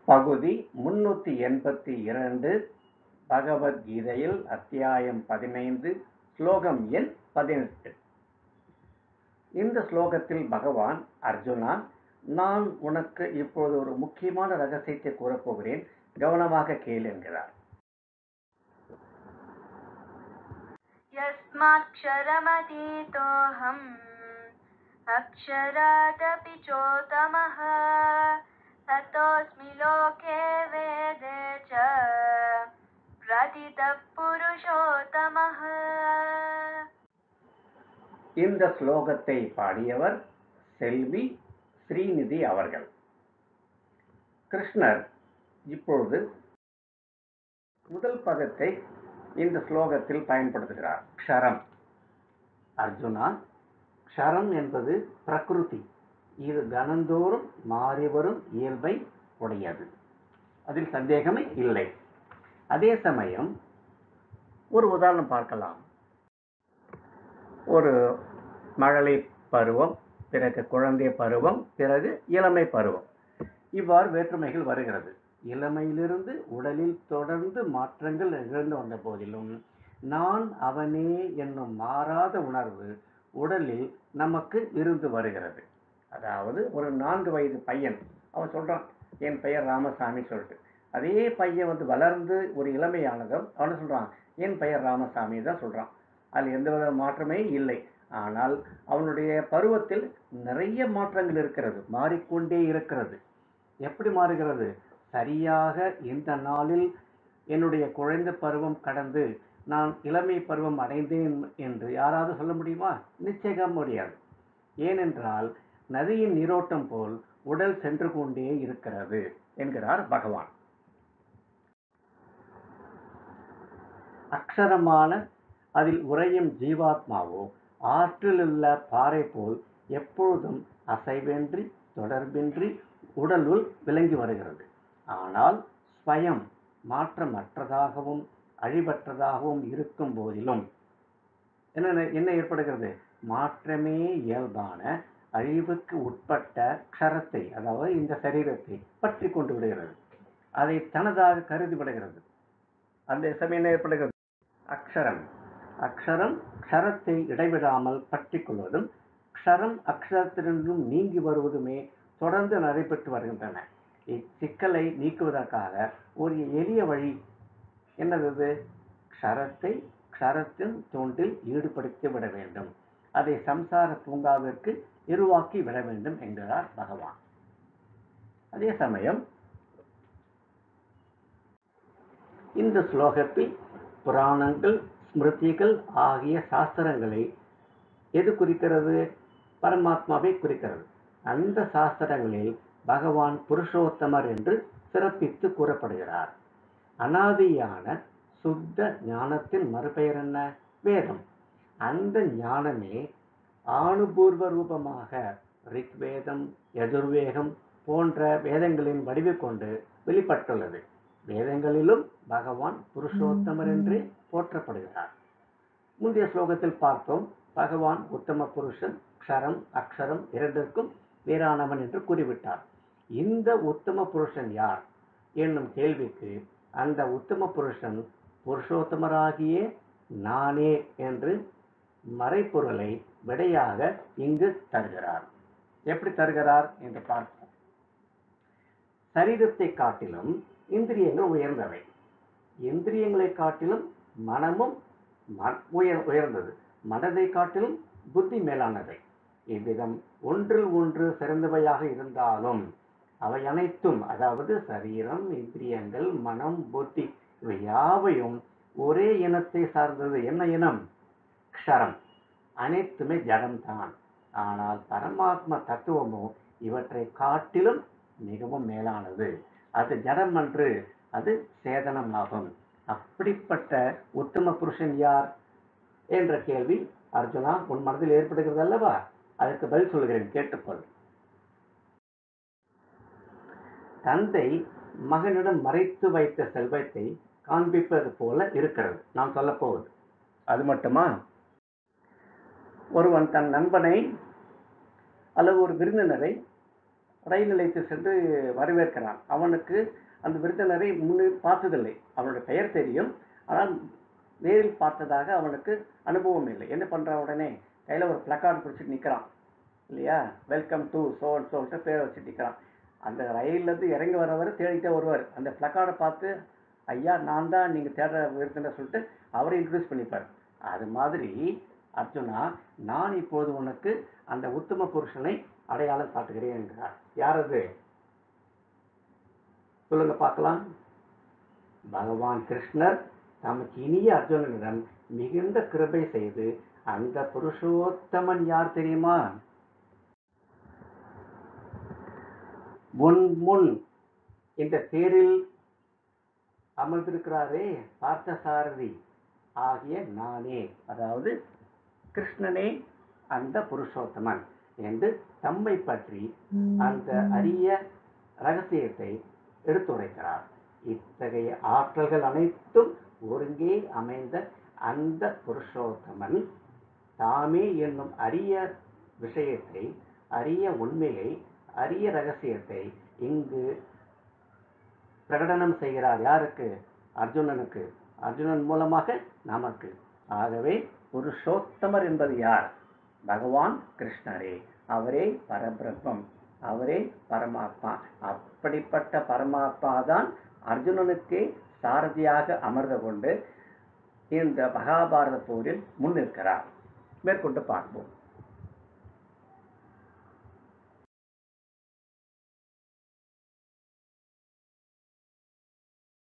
பகுதி முன்னூற்றி எண்பத்தி இரண்டு பகவத்கீதையில் அத்தியாயம் பதினைந்து ஸ்லோகம் எண் பதினெட்டு இந்த ஸ்லோகத்தில் பகவான் அர்ஜுனா நான் உனக்கு இப்போது ஒரு முக்கியமான ரகசியத்தை கூறப்போகிறேன் கவனமாக கேள் என்கிறார் यस्माक्षरमतीतोऽहम् अक्षरादपि चोत्तमः ततोऽस्मि लोके वेदे च प्रतितः पुरुषोत्तमः இந்த ஸ்லோகத்தை பாடியவர் செல்வி ஸ்ரீநிதி அவர்கள் கிருஷ்ணர் இப்பொழுது முதல் பதத்தை இந்த ஸ்லோகத்தில் பயன்படுத்துகிறார் க்ஷரம் அர்ஜுனா க்ஷரம் என்பது பிரகிருதி இது கணந்தோறும் மாறி வரும் இயல்பை உடையது அதில் சந்தேகமே இல்லை அதே சமயம் ஒரு உதாரணம் பார்க்கலாம் ஒரு மழலை பருவம் பிறகு குழந்தை பருவம் பிறகு இளமை பருவம் இவ்வாறு வேற்றுமைகள் வருகிறது இளமையிலிருந்து உடலில் தொடர்ந்து மாற்றங்கள் நிகழ்ந்து வந்த போதிலும் நான் அவனே என்னும் மாறாத உணர்வு உடலில் நமக்கு இருந்து வருகிறது அதாவது ஒரு நான்கு வயது பையன் அவன் சொல்றான் என் பெயர் ராமசாமி சொல்லிட்டு அதே பையன் வந்து வளர்ந்து ஒரு இளமையானதும் அவனு சொல்றான் என் பெயர் ராமசாமி தான் சொல்றான் அதில் எந்த வித மாற்றமே இல்லை ஆனால் அவனுடைய பருவத்தில் நிறைய மாற்றங்கள் இருக்கிறது மாறிக்கொண்டே இருக்கிறது எப்படி மாறுகிறது சரியாக இந்த நாளில் என்னுடைய குழந்தை பருவம் கடந்து நான் இளமை பருவம் அடைந்தேன் என்று யாராவது சொல்ல முடியுமா நிச்சயம் முடியாது ஏனென்றால் நதியின் நீரோட்டம் போல் உடல் சென்று கொண்டே இருக்கிறது என்கிறார் பகவான் அக்ஷரமான அதில் உறையும் ஜீவாத்மாவோ ஆற்றிலுள்ள பாறை போல் எப்பொழுதும் அசைவின்றி தொடர்பின்றி உடலுள் விளங்கி வருகிறது ஆனால் ஸ்வயம் மாற்றமற்றதாகவும் அழிவற்றதாகவும் இருக்கும் போதிலும் என்ன என்ன ஏற்படுகிறது மாற்றமே இயல்பான அழிவுக்கு உட்பட்ட க்ஷரத்தை அதாவது இந்த சரீரத்தை பற்றி கொண்டு விடுகிறது அதை தனதாக கருதி விடுகிறது அந்த சமயம் என்ன ஏற்படுகிறது அக்ஷரம் அக்ஷரம் க்ஷரத்தை இடைவிடாமல் பற்றி கொள்வதும் க்ஷரம் அக்ஷரத்திலிருந்தும் நீங்கி வருவதுமே தொடர்ந்து நடைபெற்று வருகின்றன இச்சிக்கலை நீக்குவதற்காக ஒரு எளிய வழி என்னது க்ஷரத்தை க்ஷரத்தின் தூண்டில் ஈடுபடுத்தி விட வேண்டும் அதை சம்சார பூங்காவிற்கு இருவாக்கி விட வேண்டும் என்கிறார் பகவான் அதே சமயம் இந்த ஸ்லோகத்தில் புராணங்கள் ஸ்மிருதிகள் ஆகிய சாஸ்திரங்களை எது குறிக்கிறது பரமாத்மாவை குறிக்கிறது அந்த சாஸ்திரங்களில் பகவான் புருஷோத்தமர் என்று சிறப்பித்து கூறப்படுகிறார் அனாதியான சுத்த ஞானத்தின் மறுபெயர் என்ன வேதம் அந்த ஞானமே ஆணுபூர்வ ரூபமாக ரிக்வேதம் யஜுர்வேகம் போன்ற வேதங்களின் வடிவு கொண்டு வெளிப்பட்டுள்ளது வேதங்களிலும் பகவான் புருஷோத்தமர் என்றே போற்றப்படுகிறார் முந்தைய ஸ்லோகத்தில் பார்த்தோம் பகவான் உத்தம புருஷன் க்ஷரம் அக்ஷரம் இரண்டிற்கும் வேறானவன் என்று கூறிவிட்டார் இந்த உத்தம புருஷன் யார் என்னும் கேள்விக்கு அந்த உத்தம புருஷன் புருஷோத்தமராகிய நானே என்று மறைப்பொருளை விடையாக இங்கு தருகிறார் எப்படி தருகிறார் என்று பார்ப்போம் சரீரத்தை காட்டிலும் இந்திரியங்கள் உயர்ந்தவை இந்திரியங்களை காட்டிலும் மனமும் உயர் உயர்ந்தது மனதை காட்டிலும் புத்தி மேலானவை இவ்விதம் ஒன்றில் ஒன்று சிறந்தவையாக இருந்தாலும் அவை அனைத்தும் அதாவது சரீரம் இந்திரியங்கள் மனம் புத்தி இவை யாவையும் ஒரே இனத்தை சார்ந்தது என்ன இனம் க்ஷரம் அனைத்துமே ஜடம்தான் ஆனால் பரமாத்ம தத்துவமோ இவற்றை காட்டிலும் மிகவும் மேலானது அது ஜடம் அன்று அது சேதனமாகும் அப்படிப்பட்ட உத்தம புருஷன் யார் என்ற கேள்வி அர்ஜுனா உன் மனதில் ஏற்படுகிறது அல்லவா அதற்கு பதில் சொல்கிறேன் கேட்டுக்கொள் தந்தை மகனிடம் மறைத்து வைத்த செல்வத்தை காண்பிப்பது போல இருக்கிறது நாம் சொல்ல போவது அது மட்டுமா ஒருவன் தன் நண்பனை அல்லது ஒரு விருந்தினரை ரயில் நிலையத்தில் சென்று வரவேற்கிறான் அவனுக்கு அந்த விருந்தினரை முன்னே பார்த்ததில்லை அவனுடைய பெயர் தெரியும் ஆனால் நேரில் பார்த்ததாக அவனுக்கு அனுபவம் இல்லை என்ன பண்ணுறான் உடனே கையில் ஒரு பிளக்கார்டு பிடிச்சிட்டு நிற்கிறான் இல்லையா வெல்கம் டு சோ அண்ட் சோல்ட்டு பேரை வச்சுட்டு நிற்கிறான் அந்த ரயில்லேருந்து இறங்கி வரவர் தேடிட்டே வருவார் அந்த பிளக்கார்டை பார்த்து ஐயா நான் தான் நீங்கள் தேடுற விருந்தினர் சொல்லிட்டு அவரை இன்ட்ரடியூஸ் பண்ணிப்பார் அது மாதிரி அர்ஜுனா நான் இப்போது உனக்கு அந்த உத்தம புருஷனை அடையாளம் காட்டுகிறேன் என்கிறார் யார் அது சொல்லுங்க பார்க்கலாம் பகவான் கிருஷ்ணர் தமக்கு இனிய அர்ஜுனனிடம் மிகுந்த கிருபை செய்து அந்த புருஷோத்தமன் யார் தெரியுமா முன் முன் இந்த தேரில் அமர்ந்திருக்கிறாரே பார்த்தசாரதி ஆகிய நானே அதாவது கிருஷ்ணனே அந்த புருஷோத்தமன் என்று தம்மை பற்றி அந்த அரிய ரகசியத்தை எடுத்துரைக்கிறார் இத்தகைய ஆற்றல்கள் அனைத்தும் ஒருங்கே அமைந்த அந்த புருஷோத்தமன் தாமே என்னும் அரிய விஷயத்தை அரிய உண்மையை அரிய ரகசியத்தை இங்கு பிரகடனம் செய்கிறார் யாருக்கு அர்ஜுனனுக்கு அர்ஜுனன் மூலமாக நமக்கு ஆகவே புருஷோத்தமர் என்பது யார் பகவான் கிருஷ்ணரே அவரே பரபிரம்மம் அவரே பரமாத்மா அப்படிப்பட்ட பரமாத்மா தான் அர்ஜுனனுக்கே சாரதியாக அமர்ந்து கொண்டு இந்த மகாபாரத போரில் முன்னிற்கிறார் மேற்கொண்டு பார்ப்போம்